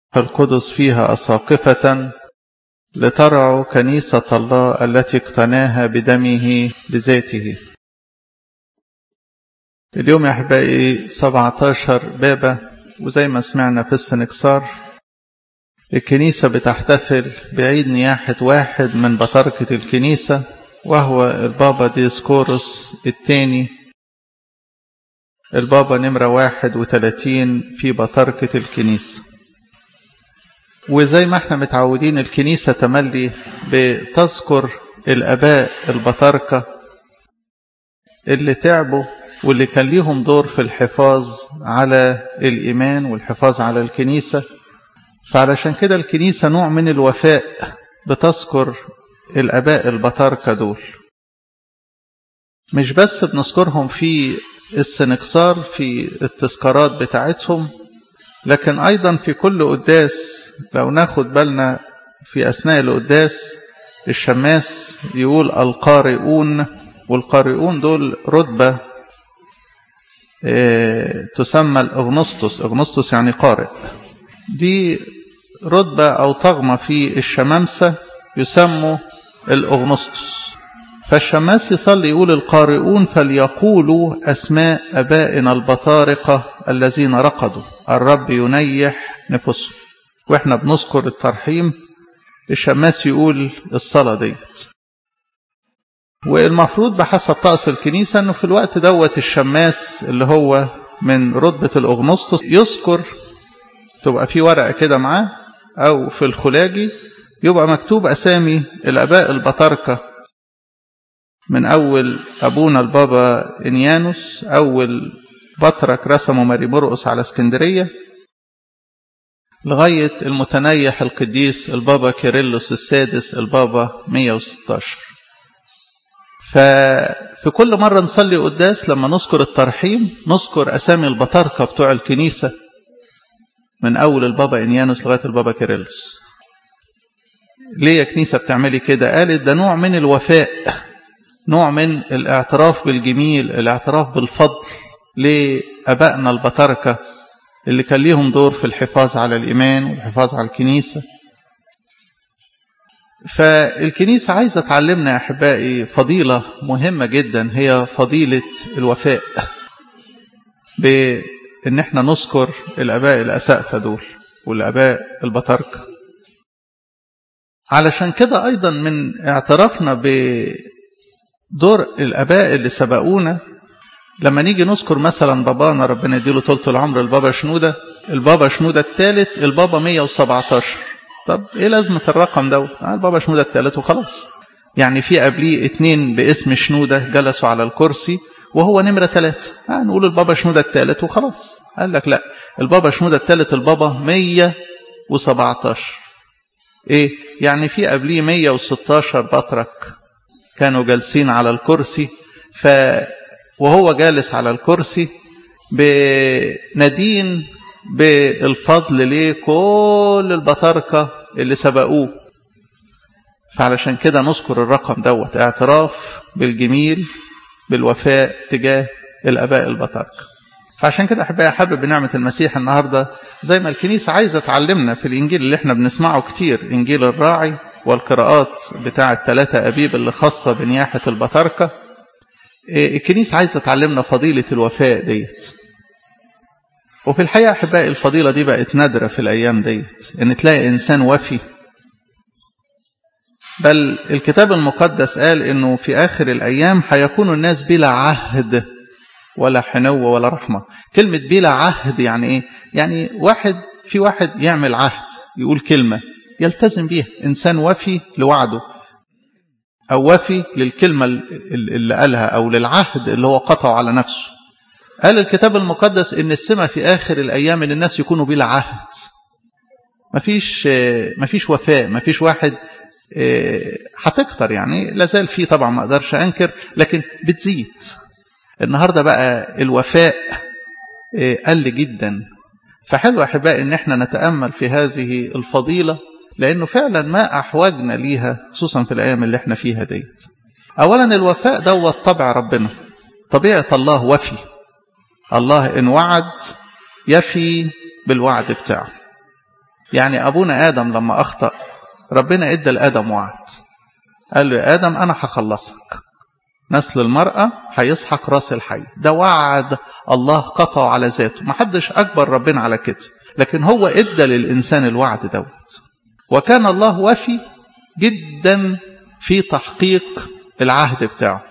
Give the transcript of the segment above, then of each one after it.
القدس فيها أساقفة لترعوا كنيسة الله التي اقتناها بدمه بذاته اليوم يا أحبائي 17 بابا وزي ما سمعنا في السنكسار الكنيسة بتحتفل بعيد نياحة واحد من بطركة الكنيسة وهو البابا ديسكوروس الثاني البابا نمرة واحد وثلاثين في بطركة الكنيسة وزي ما احنا متعودين الكنيسة تملي بتذكر الأباء البطاركة اللي تعبوا واللي كان ليهم دور في الحفاظ على الإيمان والحفاظ على الكنيسة فعلشان كده الكنيسة نوع من الوفاء بتذكر الأباء البطاركة دول مش بس بنذكرهم في السنكسار في التذكارات بتاعتهم لكن أيضا في كل قداس لو ناخد بالنا في أثناء القداس الشماس يقول القارئون والقارئون دول رتبة تسمى الأغنسطس أغنسطس يعني قارئ دي رتبة أو طغمة في الشمامسة يسموا الأغنسطس فالشماس يصلي يقول القارئون فليقولوا أسماء أبائنا البطارقة الذين رقدوا الرب ينيح نفسهم وإحنا بنذكر الترحيم الشماس يقول الصلاة ديت والمفروض بحسب طقس الكنيسة أنه في الوقت دوت الشماس اللي هو من رتبة الأغنسطس يذكر تبقى في ورقة كده معاه أو في الخلاجي يبقى مكتوب أسامي الأباء البطاركة من أول أبونا البابا إنيانوس أول بطرك رسمه ماري مرقس على اسكندرية لغاية المتنيح القديس البابا كيرلس السادس البابا 116 ففي كل مرة نصلي قداس لما نذكر الترحيم نذكر أسامي البطاركة بتوع الكنيسة من أول البابا إنيانوس لغاية البابا كيرلس ليه يا كنيسة بتعملي كده قالت ده نوع من الوفاء نوع من الاعتراف بالجميل الاعتراف بالفضل لأبائنا البطاركة اللي كان ليهم دور في الحفاظ على الإيمان والحفاظ على الكنيسة فالكنيسة عايزة تعلمنا يا أحبائي فضيلة مهمة جدا هي فضيلة الوفاء بأن احنا نذكر الأباء الأسقفة دول والأباء البطاركة علشان كده أيضا من اعترافنا بدور الأباء اللي سبقونا لما نيجي نذكر مثلا بابانا ربنا يديله طولة العمر البابا شنودة البابا شنودة الثالث البابا 117 طب ايه لازمة الرقم ده البابا شنودة الثالث وخلاص يعني في قبليه اتنين باسم شنودة جلسوا على الكرسي وهو نمرة ثلاثة نقول البابا شنودة الثالث وخلاص قال لك لا البابا شنودة الثالث البابا 117 ايه يعني في قبليه 116 بطرك كانوا جالسين على الكرسي ف وهو جالس على الكرسي بندين بالفضل ليه كل البطاركة اللي سبقوه فعلشان كده نذكر الرقم دوت اعتراف بالجميل بالوفاء تجاه الاباء البطاركة فعشان كده احبائي حابب بنعمة المسيح النهاردة زي ما الكنيسة عايزة تعلمنا في الانجيل اللي احنا بنسمعه كتير انجيل الراعي والقراءات بتاع الثلاثة أبيب اللي خاصة بنياحة البطاركة الكنيسة عايزة تعلمنا فضيلة الوفاء ديت وفي الحقيقة أحبائي الفضيلة دي بقت نادرة في الأيام ديت إن تلاقي إنسان وفي بل الكتاب المقدس قال إنه في آخر الأيام هيكون الناس بلا عهد ولا حنو ولا رحمة كلمة بلا عهد يعني إيه؟ يعني واحد في واحد يعمل عهد يقول كلمة يلتزم بيها إنسان وفي لوعده أو وفي للكلمة اللي قالها أو للعهد اللي هو قطعه على نفسه قال الكتاب المقدس إن السمة في آخر الأيام إن الناس يكونوا بلا عهد مفيش مفيش وفاء مفيش واحد هتكتر يعني لازال في طبعا ما اقدرش انكر لكن بتزيد النهارده بقى الوفاء قل جدا فحلو احبائي ان احنا نتامل في هذه الفضيله لانه فعلا ما احوجنا ليها خصوصا في الايام اللي احنا فيها ديت اولا الوفاء دوت طبع ربنا طبيعه الله وفي الله ان وعد يفي بالوعد بتاعه يعني أبونا آدم لما أخطأ ربنا إدى لآدم وعد قال له يا آدم أنا هخلصك نسل المرأة هيسحق راس الحي ده وعد الله قطعه على ذاته ما حدش أكبر ربنا على كده لكن هو إدى للإنسان الوعد دوت وكان الله وفي جدا في تحقيق العهد بتاعه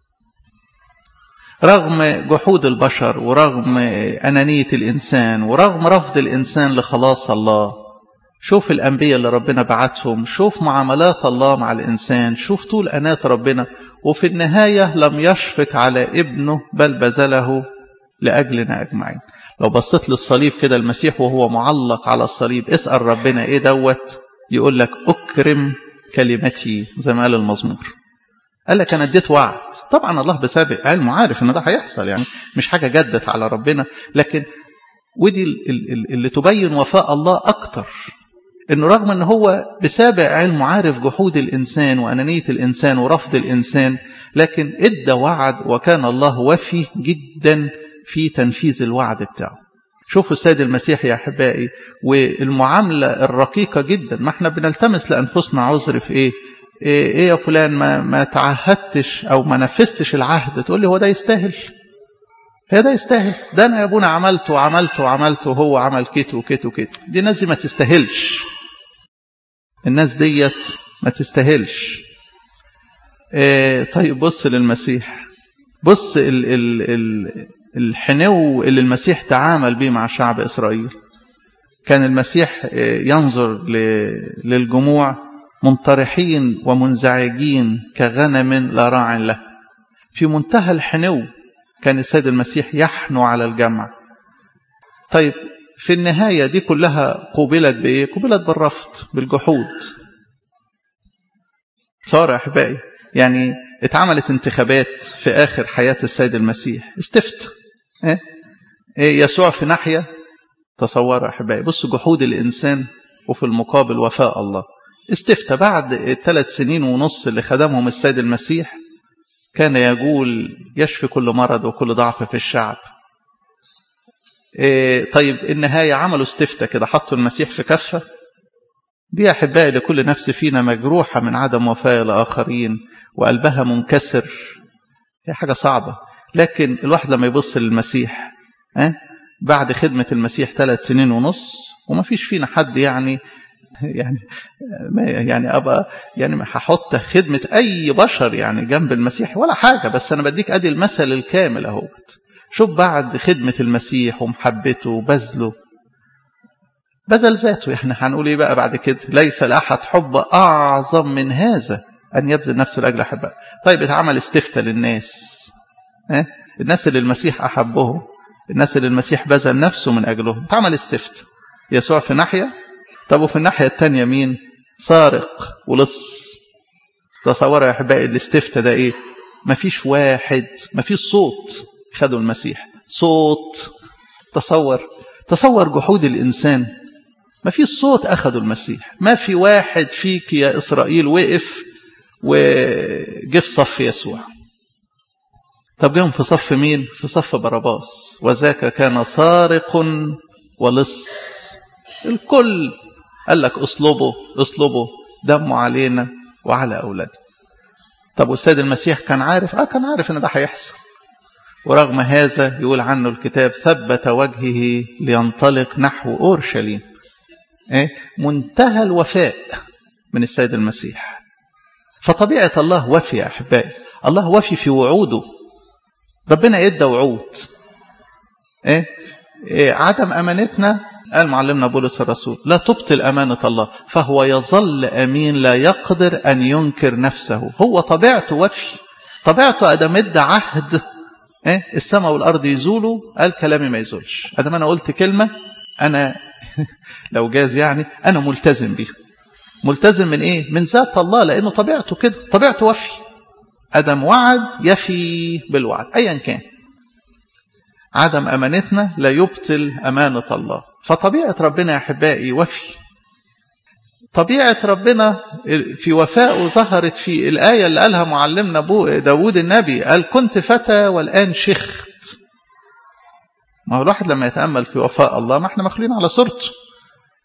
رغم جحود البشر ورغم أنانية الإنسان ورغم رفض الإنسان لخلاص الله شوف الأنبياء اللي ربنا بعتهم شوف معاملات الله مع الإنسان شوف طول أنات ربنا وفي النهاية لم يشفق على ابنه بل بذله لأجلنا أجمعين لو بصيت للصليب كده المسيح وهو معلق على الصليب اسأل ربنا إيه دوت يقول لك أكرم كلمتي زي ما قال المزمور قال لك أنا اديت وعد طبعا الله بسابق علمه عارف إن ده هيحصل يعني مش حاجة جدت على ربنا لكن ودي اللي تبين وفاء الله أكتر انه رغم ان هو بسابق علمه عارف جحود الانسان وانانيه الانسان ورفض الانسان لكن ادى وعد وكان الله وفي جدا في تنفيذ الوعد بتاعه شوفوا السيد المسيح يا احبائي والمعامله الرقيقه جدا ما احنا بنلتمس لانفسنا عذر في ايه ايه, إيه يا فلان ما ما تعهدتش او ما نفذتش العهد تقول لي هو ده يستاهل هي ده يستاهل ده انا يا ابونا عملته وعملته وعملته وهو عمل كيت وكيت وكيت دي ناس دي ما تستاهلش الناس ديت ما تستاهلش إيه طيب بص للمسيح بص ال ال ال الحنو اللي المسيح تعامل به مع شعب إسرائيل كان المسيح ينظر للجموع منطرحين ومنزعجين كغنم لا راع له في منتهى الحنو كان السيد المسيح يحنو على الجمع طيب في النهاية دي كلها قوبلت بإيه؟ قوبلت بالرفض بالجحود صار أحبائي يعني اتعملت انتخابات في آخر حياة السيد المسيح استفت إيه؟ إيه يسوع في ناحية تصور أحبائي بصوا جحود الإنسان وفي المقابل وفاء الله استفتى بعد الثلاث سنين ونص اللي خدمهم السيد المسيح كان يقول يشفي كل مرض وكل ضعف في الشعب إيه طيب النهاية عملوا استفتة كده حطوا المسيح في كفة دي يا أحبائي لكل نفس فينا مجروحة من عدم وفاء الآخرين وقلبها منكسر هي حاجة صعبة لكن الواحد لما يبص للمسيح أه؟ بعد خدمة المسيح ثلاث سنين ونص وما فيش فينا حد يعني يعني يعني ابقى يعني هحط خدمه اي بشر يعني جنب المسيح ولا حاجه بس انا بديك ادي المثل الكامل اهوت شوف بعد خدمه المسيح ومحبته وبذله بذل ذاته احنا هنقول ايه بقى بعد كده ليس لاحد حب اعظم من هذا ان يبذل نفسه لاجل احبائه طيب اتعمل استفتاء للناس اه؟ الناس اللي المسيح احبهم الناس اللي المسيح بذل نفسه من اجلهم اتعمل استفتاء يسوع في ناحيه طب وفي الناحية التانية مين سارق ولص تصوروا يا أحبائي الاستفتاء ده إيه مفيش واحد مفيش صوت خدوا المسيح صوت تصور تصور جحود الإنسان مفيش صوت أخدوا المسيح ما في واحد فيك يا إسرائيل وقف وجه في صف يسوع طب جاهم في صف مين في صف باراباس وذاك كان سارق ولص الكل قال لك اصلبه اصلبه دمه علينا وعلى أولادنا طب والسيد المسيح كان عارف اه كان عارف ان ده هيحصل ورغم هذا يقول عنه الكتاب ثبت وجهه لينطلق نحو اورشليم ايه منتهى الوفاء من السيد المسيح فطبيعه الله وفي يا احبائي الله وفي في وعوده ربنا ادى وعود ايه, إيه عدم امانتنا قال معلمنا بولس الرسول لا تبطل أمانة الله فهو يظل أمين لا يقدر أن ينكر نفسه هو طبيعته وفي طبيعته أدم ادى عهد إيه؟ السماء والأرض يزولوا قال كلامي ما يزولش أدم أنا قلت كلمة أنا لو جاز يعني أنا ملتزم بيها ملتزم من إيه من ذات الله لأنه طبيعته كده طبيعته وفي أدم وعد يفي بالوعد أيا كان عدم أمانتنا لا يبطل أمانة الله فطبيعة ربنا يا أحبائي وفي طبيعة ربنا في وفائه ظهرت في الآية اللي قالها معلمنا داود النبي قال كنت فتى والآن شخت ما هو الواحد لما يتأمل في وفاء الله ما احنا مخلوقين على صورته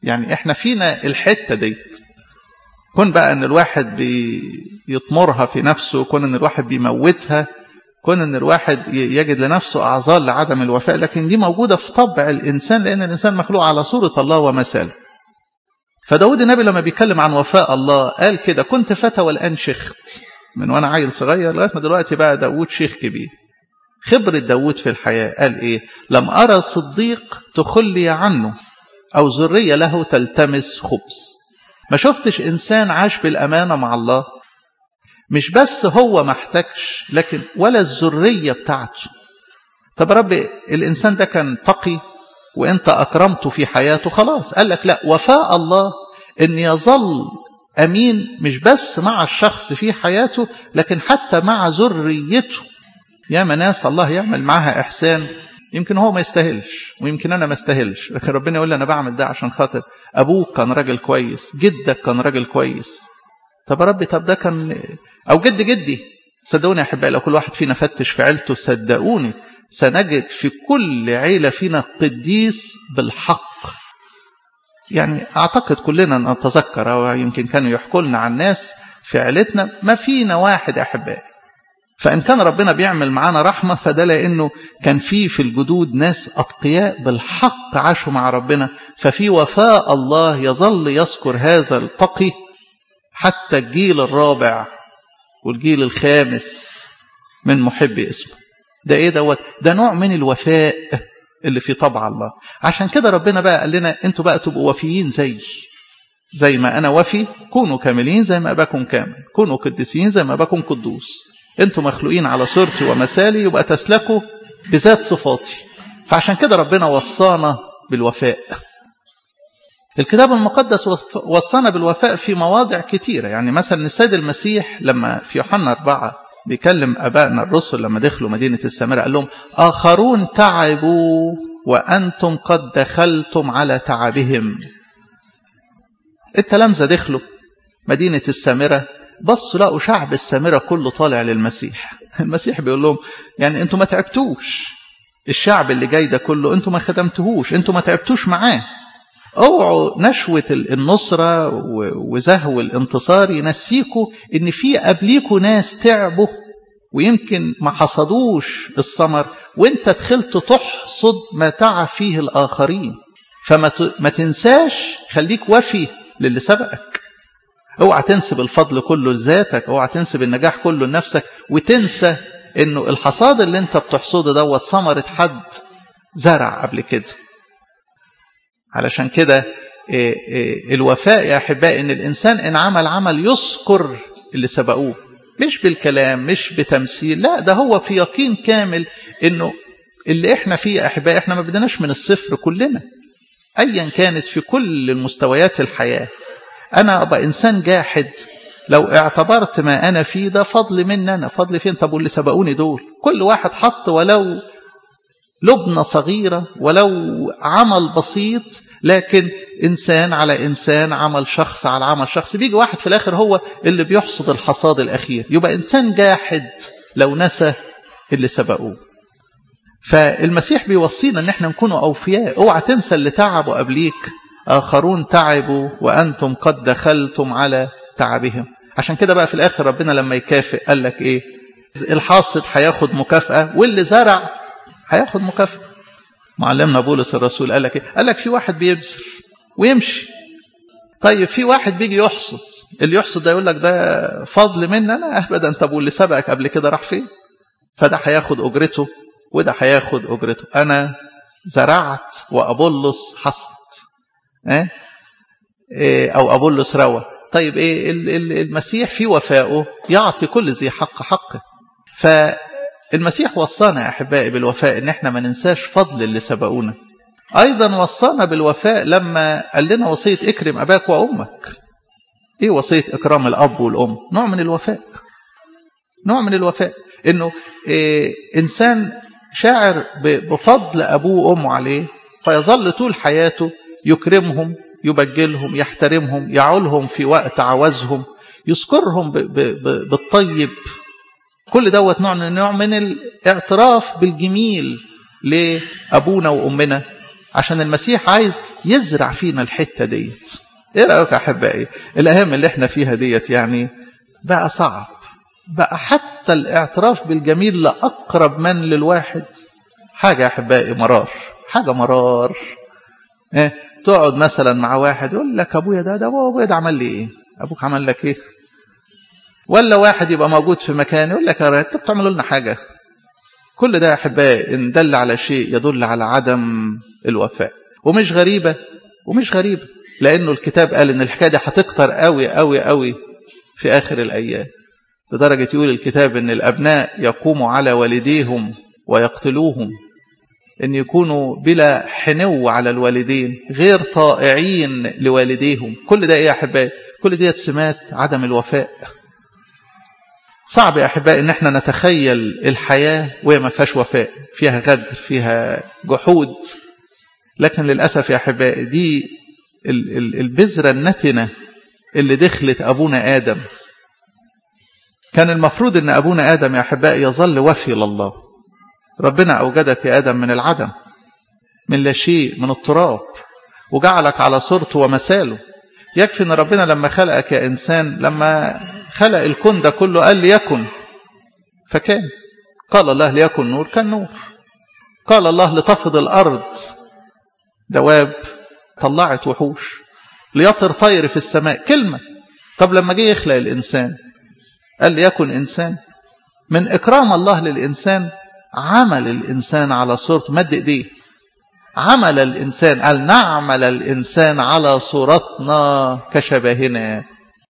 يعني احنا فينا الحتة ديت كون بقى ان الواحد بيطمرها في نفسه كون ان الواحد بيموتها كون ان الواحد يجد لنفسه اعذار لعدم الوفاء لكن دي موجودة في طبع الانسان لان الانسان مخلوق على صورة الله ومثاله فداود النبي لما بيتكلم عن وفاء الله قال كده كنت فتى والان شيخت من وانا عيل صغير لغايه ما دلوقتي بقى داود شيخ كبير خبرة داود في الحياة قال ايه لم ارى صديق تخلي عنه او ذرية له تلتمس خبز ما شفتش انسان عاش بالامانة مع الله مش بس هو ما احتاجش لكن ولا الذرية بتاعته طب يا رب الانسان ده كان تقي وانت اكرمته في حياته خلاص قال لك لا وفاء الله ان يظل امين مش بس مع الشخص في حياته لكن حتى مع ذريته يا ناس الله يعمل معاها احسان يمكن هو ما يستاهلش ويمكن انا ما استاهلش لكن ربنا يقول لي انا بعمل ده عشان خاطر ابوك كان راجل كويس جدك كان راجل كويس طب يا رب طب ده كان او جد جدي صدقوني يا احبائي لو كل واحد فينا فتش في عيلته صدقوني سنجد في كل عيله فينا قديس بالحق يعني اعتقد كلنا نتذكر او يمكن كانوا يحكوا لنا عن ناس في عيلتنا ما فينا واحد احبائي فإن كان ربنا بيعمل معانا رحمة فده لأنه كان في في الجدود ناس أتقياء بالحق عاشوا مع ربنا ففي وفاء الله يظل يذكر هذا التقي حتى الجيل الرابع والجيل الخامس من محب اسمه ده ايه دوت ده نوع من الوفاء اللي في طبع الله عشان كده ربنا بقى قال لنا انتوا بقى تبقوا وفيين زي زي ما انا وفي كونوا كاملين زي ما اباكم كامل كونوا قديسين زي ما اباكم قدوس انتوا مخلوقين على صورتي ومثالي يبقى تسلكوا بذات صفاتي فعشان كده ربنا وصانا بالوفاء الكتاب المقدس وصانا بالوفاء في مواضع كتيرة يعني مثلا السيد المسيح لما في يوحنا أربعة بيكلم أبائنا الرسل لما دخلوا مدينة السامرة قال لهم آخرون تعبوا وأنتم قد دخلتم على تعبهم التلامذة دخلوا مدينة السامرة بصوا لقوا شعب السامرة كله طالع للمسيح المسيح بيقول لهم يعني انتوا ما تعبتوش الشعب اللي جاي ده كله انتوا ما خدمتهوش انتوا ما تعبتوش معاه اوعوا نشوة النصرة وزهو الانتصار ينسيكوا ان في قبليكوا ناس تعبوا ويمكن ما حصدوش الثمر وانت دخلت تحصد ما تعب فيه الاخرين فما ما تنساش خليك وفي للي سبقك اوعى تنسب الفضل كله لذاتك اوعى تنسب النجاح كله لنفسك وتنسى انه الحصاد اللي انت بتحصده دوت ثمرة حد زرع قبل كده علشان كده الوفاء يا احبائي ان الانسان ان عمل عمل يذكر اللي سبقوه مش بالكلام مش بتمثيل لا ده هو في يقين كامل انه اللي احنا فيه يا احبائي احنا ما بدناش من الصفر كلنا ايا كانت في كل المستويات الحياه انا ابقى انسان جاحد لو اعتبرت ما انا فيه ده فضل مني انا فضل فين طب واللي سبقوني دول كل واحد حط ولو لبنة صغيرة ولو عمل بسيط لكن إنسان على إنسان عمل شخص على عمل شخص بيجي واحد في الآخر هو اللي بيحصد الحصاد الأخير يبقى إنسان جاحد لو نسى اللي سبقوه فالمسيح بيوصينا ان احنا نكون اوفياء اوعى تنسى اللي تعبوا قبليك اخرون تعبوا وانتم قد دخلتم على تعبهم عشان كده بقى في الاخر ربنا لما يكافئ قال لك ايه الحاصد هياخد مكافأة واللي زرع هياخد مكافأة معلمنا بولس الرسول قال لك ايه قال لك في واحد بيبذر ويمشي طيب في واحد بيجي يحصد اللي يحصد ده يقول لك ده فضل مني انا ابدا طب واللي سبقك قبل كده راح فين فده هياخد اجرته وده هياخد اجرته انا زرعت وابولس حصد اه؟ إيه او ابولس روى طيب ايه المسيح في وفائه يعطي كل ذي حق حقه فالمسيح وصانا يا احبائي بالوفاء ان احنا ما ننساش فضل اللي سبقونا ايضا وصانا بالوفاء لما قال لنا وصيه اكرم اباك وامك ايه وصيه اكرام الاب والام نوع من الوفاء نوع من الوفاء انه إيه انسان شاعر بفضل ابوه وامه عليه فيظل طول حياته يكرمهم يبجلهم يحترمهم يعولهم في وقت عوزهم يذكرهم بالطيب كل دوت نوع من نوع من الاعتراف بالجميل لابونا وامنا عشان المسيح عايز يزرع فينا الحتة ديت ايه رأيك يا أحبائي الأيام اللي احنا فيها ديت يعني بقى صعب بقى حتى الاعتراف بالجميل لأقرب من للواحد حاجة يا أحبائي مرار حاجة مرار ايه تقعد مثلا مع واحد يقول لك أبويا ده ده أبويا ده عمل لي إيه أبوك عمل لك إيه ولا واحد يبقى موجود في مكان يقول لك يا انتوا بتعملوا لنا حاجة كل ده يا أحبائي إن دل على شيء يدل على عدم الوفاء ومش غريبة ومش غريبة لأنه الكتاب قال إن الحكاية دي هتكتر قوي قوي قوي في آخر الأيام لدرجة يقول الكتاب إن الأبناء يقوموا على والديهم ويقتلوهم إن يكونوا بلا حنو على الوالدين غير طائعين لوالديهم كل ده إيه يا أحبائي كل دي سمات عدم الوفاء صعب يا أحبائي إن احنا نتخيل الحياة وهي ما فيهاش وفاء فيها غدر فيها جحود لكن للأسف يا أحبائي دي البذرة النتنة اللي دخلت أبونا آدم كان المفروض أن أبونا آدم يا أحبائي يظل وفي لله ربنا أوجدك يا آدم من العدم من لا شيء من التراب وجعلك على صورته ومثاله يكفي أن ربنا لما خلقك يا إنسان لما خلق الكون ده كله قال ليكن فكان قال الله ليكن نور كان نور قال الله لتفض الأرض دواب طلعت وحوش ليطر طير في السماء كلمة طب لما جه يخلق الإنسان قال ليكن إنسان من إكرام الله للإنسان عمل الإنسان على صورته مد إيديه عمل الإنسان قال نعمل الإنسان على صورتنا كشبهنا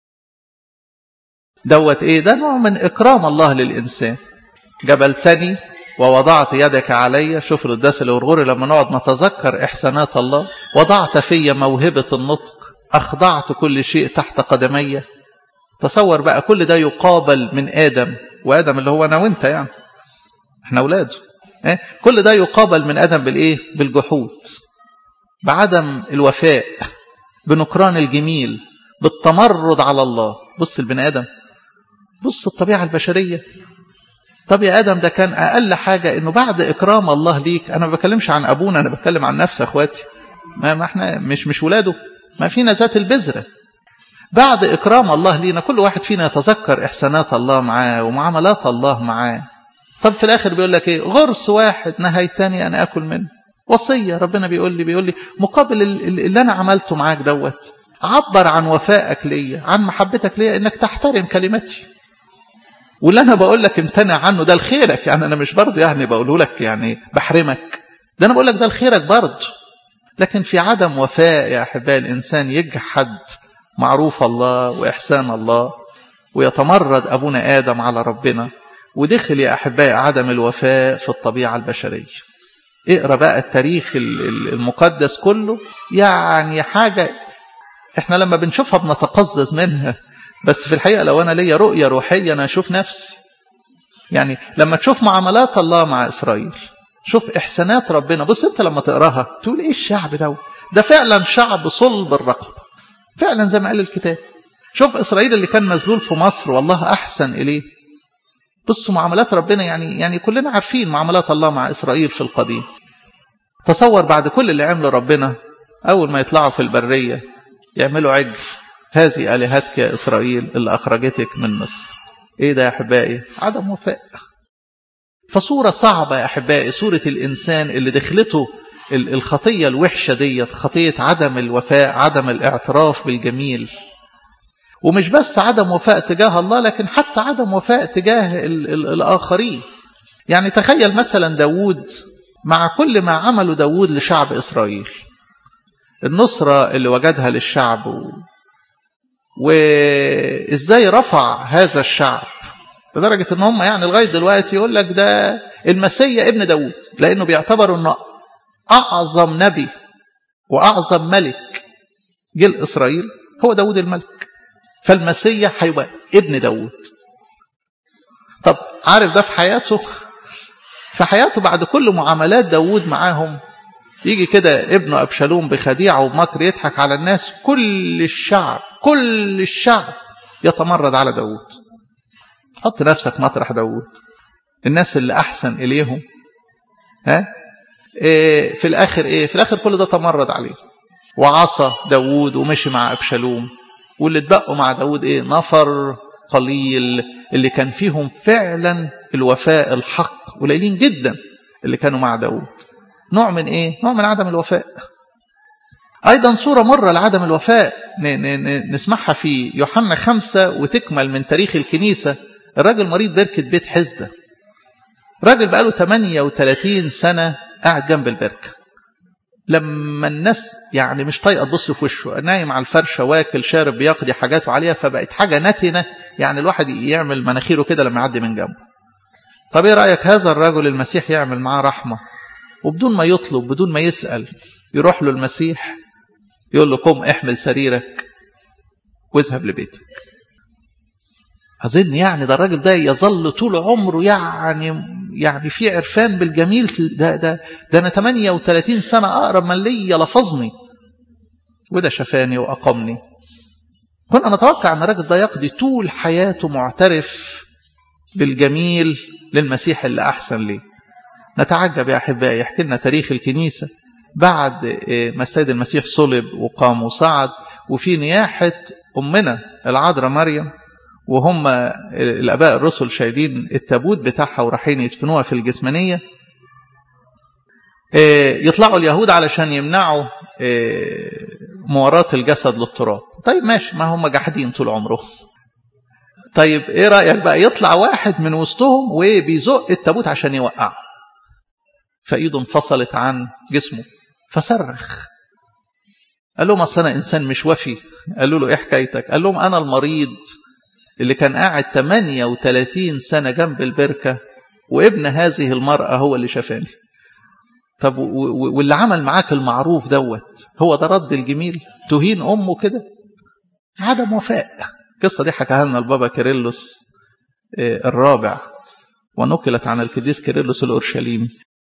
دوت إيه ده نوع من إكرام الله للإنسان جبلتني ووضعت يدك علي شوف القداس الغرغوري لما نقعد نتذكر إحسانات الله وضعت في موهبة النطق أخضعت كل شيء تحت قدمي تصور بقى كل ده يقابل من آدم وآدم اللي هو أنا وإنت يعني احنا أولاده إيه؟ كل ده يقابل من آدم بالإيه بالجحود بعدم الوفاء بنكران الجميل بالتمرد على الله بص البني آدم بص الطبيعة البشرية طب يا آدم ده كان أقل حاجة إنه بعد إكرام الله ليك أنا ما بكلمش عن أبونا أنا بتكلم عن نفسي أخواتي ما, ما احنا مش مش ولاده ما فينا ذات البذرة بعد إكرام الله لينا كل واحد فينا يتذكر إحسانات الله معاه ومعاملات الله معاه طب في الآخر بيقول لك إيه غرس واحد نهيتني أنا أكل منه وصية ربنا بيقول لي بيقول لي مقابل اللي أنا عملته معاك دوت عبر عن وفائك ليا عن محبتك ليا إنك تحترم كلمتي واللي أنا بقول لك امتنع عنه ده لخيرك يعني أنا مش برضه يعني بقوله لك يعني بحرمك ده أنا بقول لك ده لخيرك برضه لكن في عدم وفاء يا أحبائي الإنسان يجحد معروف الله وإحسان الله ويتمرد أبونا آدم على ربنا ودخل يا أحبائي عدم الوفاء في الطبيعة البشرية اقرأ بقى التاريخ المقدس كله يعني حاجة احنا لما بنشوفها بنتقزز منها بس في الحقيقة لو أنا ليا رؤية روحية أنا أشوف نفسي يعني لما تشوف معاملات الله مع إسرائيل شوف إحسانات ربنا بص أنت لما تقراها تقول إيه الشعب ده ده فعلا شعب صلب الرقبة فعلا زي ما قال الكتاب شوف إسرائيل اللي كان مذلول في مصر والله أحسن إليه بصوا معاملات ربنا يعني يعني كلنا عارفين معاملات الله مع إسرائيل في القديم تصور بعد كل اللي عمله ربنا أول ما يطلعوا في البرية يعملوا عجل هذه آلهتك يا إسرائيل اللي أخرجتك من مصر إيه ده يا أحبائي عدم وفاء فصورة صعبة يا أحبائي صورة الإنسان اللي دخلته الخطية الوحشة ديت خطية عدم الوفاء عدم الاعتراف بالجميل ومش بس عدم وفاء تجاه الله لكن حتى عدم وفاء تجاه ال ال الآخرين يعني تخيل مثلا داود مع كل ما عمله داود لشعب إسرائيل النصرة اللي وجدها للشعب وإزاي رفع هذا الشعب لدرجة ان هم يعني لغاية دلوقتي يقول لك ده المسيا ابن داود لأنه بيعتبروا أنه أعظم نبي وأعظم ملك جيل إسرائيل هو داود الملك فالمسيا هيبقى ابن داود طب عارف ده في حياته في حياته بعد كل معاملات داود معاهم يجي كده ابنه أبشالوم بخديعة ومكر يضحك على الناس كل الشعب كل الشعب يتمرد على داود حط نفسك مطرح داود الناس اللي أحسن إليهم ها إيه في الآخر إيه في الآخر كل ده تمرد عليه وعصى داود ومشي مع أبشالوم واللي اتبقوا مع داود إيه نفر قليل اللي كان فيهم فعلا الوفاء الحق قليلين جدا اللي كانوا مع داود نوع من إيه نوع من عدم الوفاء أيضا صورة مرة لعدم الوفاء نسمعها في يوحنا خمسة وتكمل من تاريخ الكنيسة الراجل مريض بركة بيت حزدة راجل بقاله 38 سنة قاعد جنب البركة لما الناس يعني مش طايقه تبص في وشه نايم على الفرشه واكل شارب بيقضي حاجاته عليها فبقت حاجه نتنه يعني الواحد يعمل مناخيره كده لما يعدي من جنبه طب ايه رايك هذا الرجل المسيح يعمل معاه رحمه وبدون ما يطلب بدون ما يسال يروح له المسيح يقول له قم احمل سريرك واذهب لبيتك أظن يعني ده الراجل ده يظل طول عمره يعني يعني في عرفان بالجميل ده ده ده أنا 38 سنة أقرب من ليا لفظني وده شفاني وأقمني كنا نتوقع أن الراجل ده يقضي طول حياته معترف بالجميل للمسيح اللي أحسن ليه نتعجب يا أحبائي يحكي لنا تاريخ الكنيسة بعد ما السيد المسيح صلب وقام وصعد وفي نياحة أمنا العذراء مريم وهم الاباء الرسل شايلين التابوت بتاعها ورايحين يدفنوها في الجسمانيه يطلعوا اليهود علشان يمنعوا مواراة الجسد للتراب طيب ماشي ما هم جحدين طول عمرهم طيب ايه رأيك بقى يطلع واحد من وسطهم وبيزق التابوت عشان يوقعه فايده انفصلت عن جسمه فصرخ قال لهم اصل انا انسان مش وفي قالوا له ايه حكايتك قال لهم انا المريض اللي كان قاعد 38 سنة جنب البركة وابن هذه المرأة هو اللي شافاني طب واللي عمل معاك المعروف دوت هو ده رد الجميل تهين أمه كده عدم وفاء القصة دي حكاها لنا البابا كيرلس الرابع ونقلت عن القديس كيرلس الأورشليمي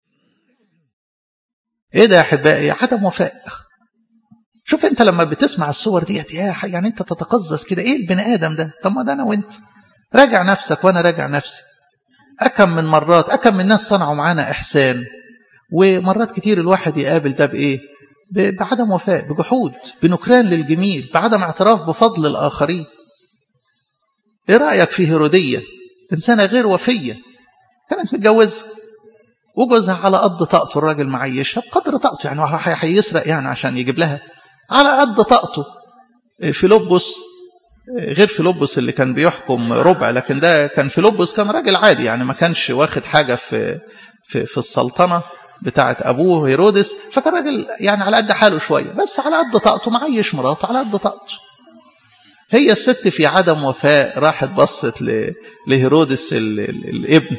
ايه ده يا احبائي عدم وفاء شوف انت لما بتسمع الصور ديت يا يعني انت تتقزز كده ايه البني ادم ده طب ما ده انا وانت راجع نفسك وانا راجع نفسي اكم من مرات اكم من ناس صنعوا معانا احسان ومرات كتير الواحد يقابل ده بايه بعدم وفاء بجحود بنكران للجميل بعدم اعتراف بفضل الاخرين ايه رايك في هيروديه انسانه غير وفيه كانت متجوزه وجوزها على قد طاقته الراجل معيشها بقدر طاقته يعني هيسرق يعني عشان يجيب لها على قد طاقته فيلبس غير فيلبس اللي كان بيحكم ربع لكن ده كان فيلبس كان راجل عادي يعني ما كانش واخد حاجة في في, في السلطنة بتاعة أبوه هيرودس فكان راجل يعني على قد حاله شوية بس على قد طاقته معيش مراته على قد طاقته هي الست في عدم وفاء راحت بصت لهيرودس الابن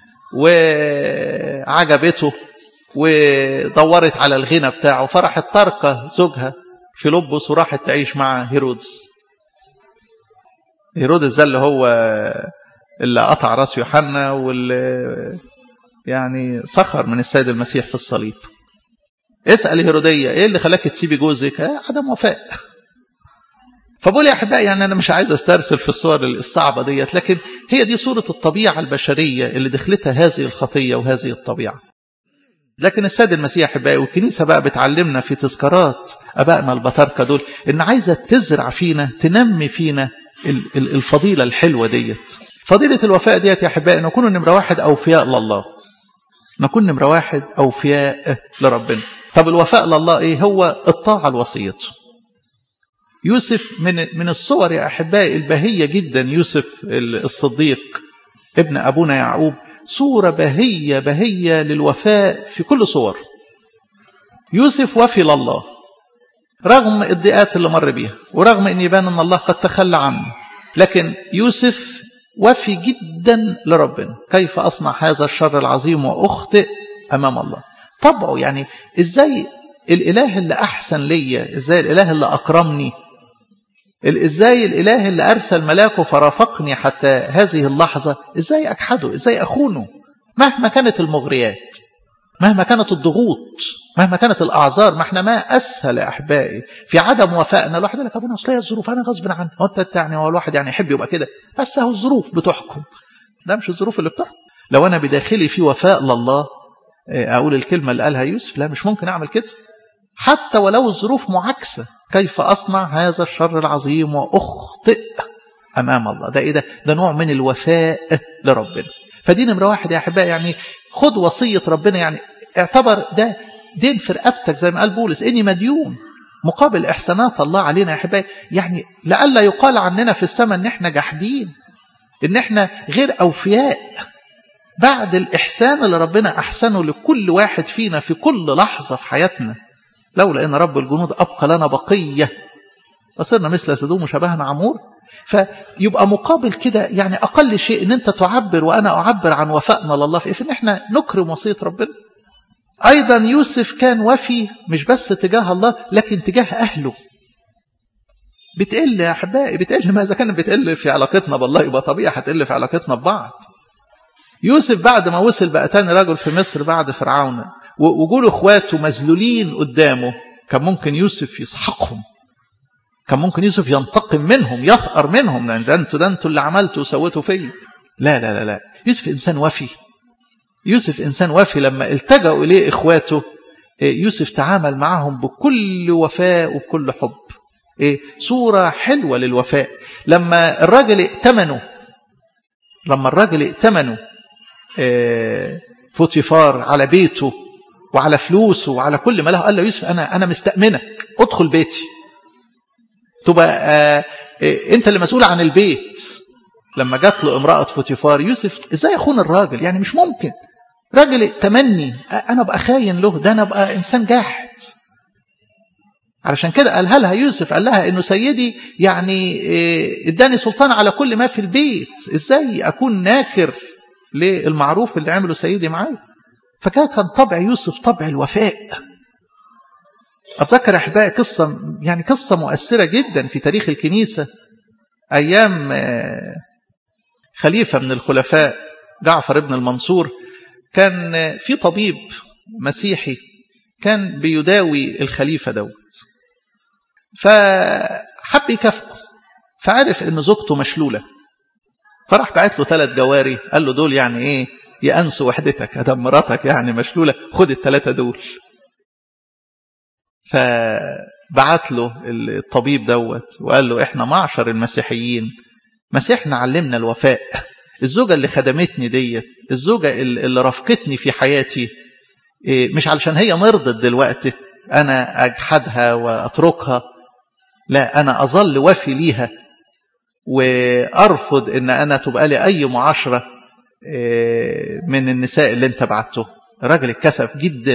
وعجبته ودورت على الغنى بتاعه فراحت تركه زوجها فيلبس وراحت تعيش مع هيرودس هيرودس ده اللي هو اللي قطع راس يوحنا واللي يعني سخر من السيد المسيح في الصليب اسأل هيرودية ايه اللي خلاك تسيبي جوزك عدم وفاء فبقول يا احبائي يعني انا مش عايز استرسل في الصور الصعبه ديت لكن هي دي صوره الطبيعه البشريه اللي دخلتها هذه الخطيه وهذه الطبيعه لكن السيد المسيح احبائي والكنيسه بقى بتعلمنا في تذكارات ابائنا البطاركه دول ان عايزه تزرع فينا تنمي فينا الفضيله الحلوه ديت فضيله الوفاء ديت يا احبائي نكون نمره واحد اوفياء لله نكون نمره واحد اوفياء لربنا طب الوفاء لله ايه هو الطاعه لوصيته يوسف من من الصور يا احبائي البهيه جدا يوسف الصديق ابن ابونا يعقوب صوره بهيه بهيه للوفاء في كل صور يوسف وفي لله رغم الضيقات اللي مر بيها ورغم ان يبان ان الله قد تخلى عنه لكن يوسف وفي جدا لربنا كيف اصنع هذا الشر العظيم واخطئ امام الله طبعه يعني ازاي الاله اللي احسن ليا ازاي الاله اللي اكرمني ازاي الاله اللي ارسل ملاكه فرافقني حتى هذه اللحظه ازاي اجحده ازاي اخونه مهما كانت المغريات مهما كانت الضغوط مهما كانت الاعذار ما احنا ما اسهل يا احبائي في عدم وفائنا الواحد يقول لك ابونا اصل هي الظروف انا غصب عني هو انت يعني هو الواحد يعني يحب يبقى كده بس اهو الظروف بتحكم ده مش الظروف اللي بتحكم لو انا بداخلي في وفاء لله أقول الكلمة اللي قالها يوسف لا مش ممكن أعمل كده حتى ولو الظروف معاكسة كيف أصنع هذا الشر العظيم وأخطئ أمام الله ده إيه ده ده نوع من الوفاء لربنا فدي نمرة واحد يا أحبائي يعني خد وصية ربنا يعني اعتبر ده دين في رقبتك زي ما قال بولس إني مديون مقابل إحسانات الله علينا يا أحبائي يعني لئلا يقال عننا في السماء إن إحنا جحدين إن إحنا غير أوفياء بعد الإحسان اللي ربنا أحسنه لكل واحد فينا في كل لحظة في حياتنا لولا إن رب الجنود أبقى لنا بقية وصرنا مثل سدوم وشبهنا عمور فيبقى مقابل كده يعني أقل شيء إن أنت تعبر وأنا أعبر عن وفائنا لله في إن إحنا نكرم وصية ربنا أيضا يوسف كان وفي مش بس تجاه الله لكن تجاه أهله بتقل يا أحبائي بتقل ما إذا كانت بتقل في علاقتنا بالله يبقى طبيعي هتقل في علاقتنا ببعض يوسف بعد ما وصل بقى تاني رجل في مصر بعد فرعون وجول اخواته مذلولين قدامه كان ممكن يوسف يسحقهم كان ممكن يوسف ينتقم منهم يثأر منهم لان ده انتوا ده انتوا اللي عملتوا وسويتوا فيا لا لا لا لا يوسف انسان وفي يوسف انسان وفي لما التجأوا اليه اخواته يوسف تعامل معهم بكل وفاء وبكل حب ايه صورة حلوة للوفاء لما الراجل ائتمنوا لما الراجل ائتمنوا فوتيفار على بيته وعلى فلوسه وعلى كل ما له قال له يوسف انا انا مستأمنك ادخل بيتي تبقى آه انت اللي مسؤول عن البيت لما جات له امرأة فوتيفار يوسف ازاي اخون الراجل يعني مش ممكن راجل تمني انا ابقى خاين له ده انا ابقى انسان جاحد علشان كده قالها لها يوسف قال لها انه سيدي يعني اداني سلطان على كل ما في البيت ازاي اكون ناكر للمعروف اللي عمله سيدي معايا فكان كان طبع يوسف طبع الوفاء أتذكر أحبائي قصة يعني قصة مؤثرة جدا في تاريخ الكنيسة أيام خليفة من الخلفاء جعفر ابن المنصور كان في طبيب مسيحي كان بيداوي الخليفة دوت فحب يكافئه فعرف ان زوجته مشلولة فراح بعت له ثلاث جواري قال له دول يعني ايه يأنسوا وحدتك ادم مراتك يعني مشلولة خد الثلاثة دول فبعت له الطبيب دوت وقال له احنا معشر المسيحيين مسيحنا علمنا الوفاء الزوجة اللي خدمتني ديت الزوجة اللي رافقتني في حياتي مش علشان هي مرضت دلوقتي أنا أجحدها وأتركها لا أنا أظل وفي ليها وأرفض إن أنا تبقى لي أي معاشرة من النساء اللي انت بعته الراجل اتكسف جدا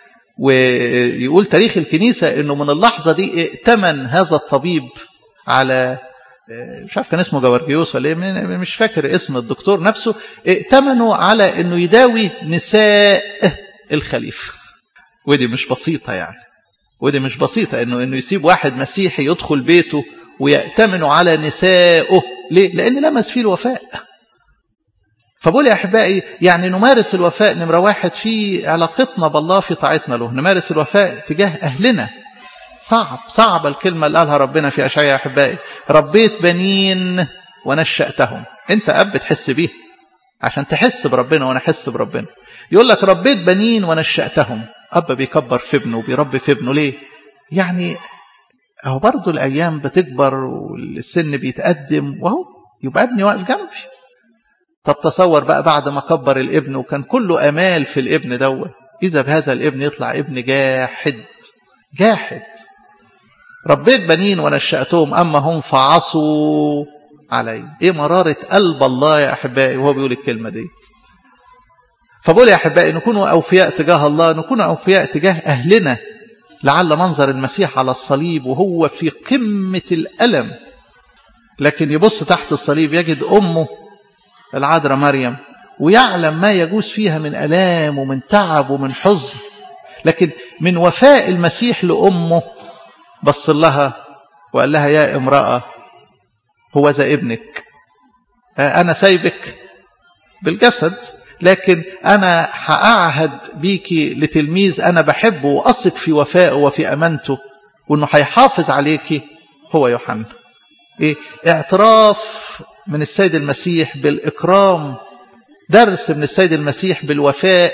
ويقول تاريخ الكنيسة انه من اللحظة دي ائتمن هذا الطبيب على مش عارف كان اسمه جورجيوس ولا ايه مش فاكر اسم الدكتور نفسه ائتمنوا على انه يداوي نساء الخليفة ودي مش بسيطة يعني ودي مش بسيطة انه انه يسيب واحد مسيحي يدخل بيته ويأتمنوا على نسائه ليه؟ لأن لمس فيه الوفاء فبقول يا أحبائي يعني نمارس الوفاء نمرة واحد في علاقتنا بالله في طاعتنا له نمارس الوفاء تجاه أهلنا صعب صعب الكلمة اللي قالها ربنا في أشعياء يا أحبائي ربيت بنين ونشأتهم أنت أب تحس بيه عشان تحس بربنا وأنا أحس بربنا يقول لك ربيت بنين ونشأتهم أب بيكبر في ابنه وبيربي في ابنه ليه يعني أهو برضه الأيام بتكبر والسن بيتقدم وهو يبقى ابني واقف جنبي طب تصور بقى بعد ما كبر الابن وكان كله أمال في الابن دوت إذا بهذا الابن يطلع ابن جاحد جاحد ربيت بنين ونشأتهم أما هم فعصوا علي إيه مرارة قلب الله يا أحبائي وهو بيقول الكلمة دي فبقول يا أحبائي نكونوا أوفياء تجاه الله نكون أوفياء تجاه أهلنا لعل منظر المسيح على الصليب وهو في قمة الألم لكن يبص تحت الصليب يجد أمه العذراء مريم ويعلم ما يجوز فيها من ألام ومن تعب ومن حزن لكن من وفاء المسيح لأمه بص لها وقال لها يا امرأة هو ذا ابنك أنا سايبك بالجسد لكن أنا هأعهد بيكي لتلميذ أنا بحبه وأثق في وفائه وفي أمانته وأنه هيحافظ عليكي هو يوحنا إيه؟ اعتراف من السيد المسيح بالإكرام درس من السيد المسيح بالوفاء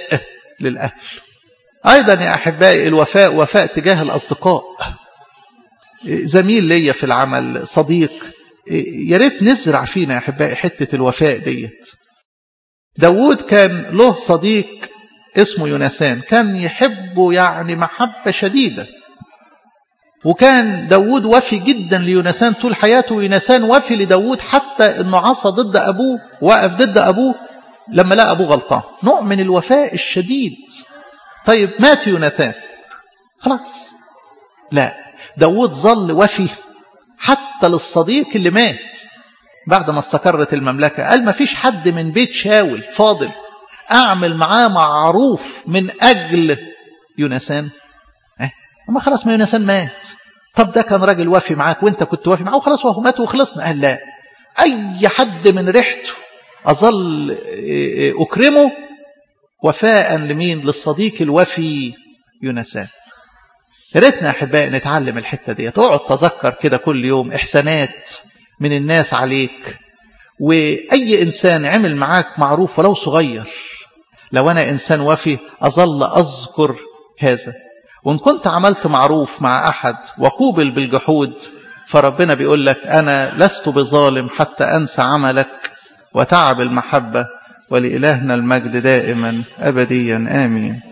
للأهل أيضا يا أحبائي الوفاء وفاء تجاه الأصدقاء زميل ليا في العمل صديق يا ريت نزرع فينا يا أحبائي حتة الوفاء ديت داود كان له صديق اسمه يونسان كان يحبه يعني محبة شديدة وكان داود وفي جدا ليونسان طول حياته ويونسان وفي لداود حتى انه عصى ضد ابوه وقف ضد ابوه لما لقى ابوه غلطان نوع من الوفاء الشديد طيب مات يوناثان خلاص لا داود ظل وفي حتى للصديق اللي مات بعد ما استقرت المملكة قال ما فيش حد من بيت شاول فاضل أعمل معاه معروف من أجل يونسان اه أما خلاص ما يونسان مات طب ده كان راجل وافي معاك وانت كنت وافي معاه وخلاص وهو مات وخلصنا قال لا أي حد من ريحته أظل أكرمه وفاء لمين للصديق الوفي يونسان يا ريتنا يا احبائي نتعلم الحته دي تقعد تذكر كده كل يوم احسانات من الناس عليك واي انسان عمل معاك معروف ولو صغير لو انا انسان وفي اظل اذكر هذا وان كنت عملت معروف مع احد وقوبل بالجحود فربنا بيقول لك انا لست بظالم حتى انسى عملك وتعب المحبه ولإلهنا المجد دائما أبديا آمين